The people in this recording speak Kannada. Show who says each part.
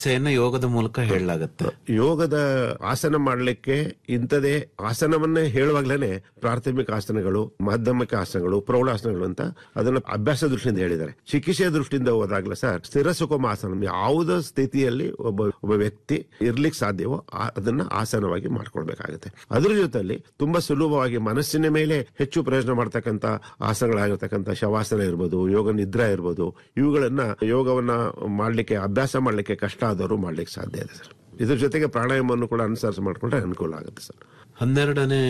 Speaker 1: ಚಿಕಿತ್ಸೆಯನ್ನ ಯೋಗದ ಮೂಲಕ ಹೇಳಲಾಗತ್ತೆ
Speaker 2: ಯೋಗದ ಆಸನ ಮಾಡಲಿಕ್ಕೆ ಇಂಥದೇ ಆಸನವನ್ನೇ ಹೇಳುವಾಗ್ಲೇನೆ ಪ್ರಾಥಮಿಕ ಆಸನಗಳು ಮಾಧ್ಯಮಿಕ ಆಸನಗಳು ಪ್ರೌಢಾಸನಗಳು ಅಂತ ಅದನ್ನ ಅಭ್ಯಾಸ ದೃಷ್ಟಿಯಿಂದ ಹೇಳಿದ್ದಾರೆ ಚಿಕಿತ್ಸೆಯ ದೃಷ್ಟಿಯಿಂದ ಹೋದಾಗ್ಲ ಸರ್ ಸ್ಥಿರ ಸುಖಮ ಆಸನ ಯಾವುದೇ ಸ್ಥಿತಿಯಲ್ಲಿ ಒಬ್ಬ ಒಬ್ಬ ವ್ಯಕ್ತಿ ಇರ್ಲಿಕ್ಕೆ ಸಾಧ್ಯವೋ ಆ- ಅದನ್ನ ಆಸನವಾಗಿ ಮಾಡ್ಕೊಳ್ಬೇಕಾಗುತ್ತೆ ಅದ್ರ ಜೊತೆಲಿ ತುಂಬಾ ಸುಲಭವಾಗಿ ಮನಸ್ಸಿನ ಮೇಲೆ ಹೆಚ್ಚು ಪ್ರಯೋಜನ ಮಾಡ್ತಕ್ಕಂಥ ಆಸನಗಳಾಗಿರ್ತಕ್ಕಂಥ ಶವಾಸನ ಇರ್ಬೋದು ಯೋಗ ನಿದ್ರಾ ಇರ್ಬೋದು ಇವುಗಳನ್ನ ಯೋಗವನ್ನ ಮಾಡ್ಲಿಕ್ಕೆ ಅಭ್ಯಾಸ ಮಾಡ್ಲಿಕ್ಕೆ ಕಷ್ಟ ಆದವರು ಮಾಡ್ಲಿಕ್ಕೆ ಸಾಧ್ಯ ಇದೆ ಸರ್ ಇದ್ರ ಜೊತೆಗೆ ಪ್ರಾಣಾಯಾಮವನ್ನು ಕೂಡ ಅನುಸರಿಸಿ ಮಾಡ್ಕೊಂಡ್ರೆ ಅನುಕೂಲ ಆಗುತ್ತೆ ಸರ್
Speaker 1: ಹನ್ನೆರಡನೇ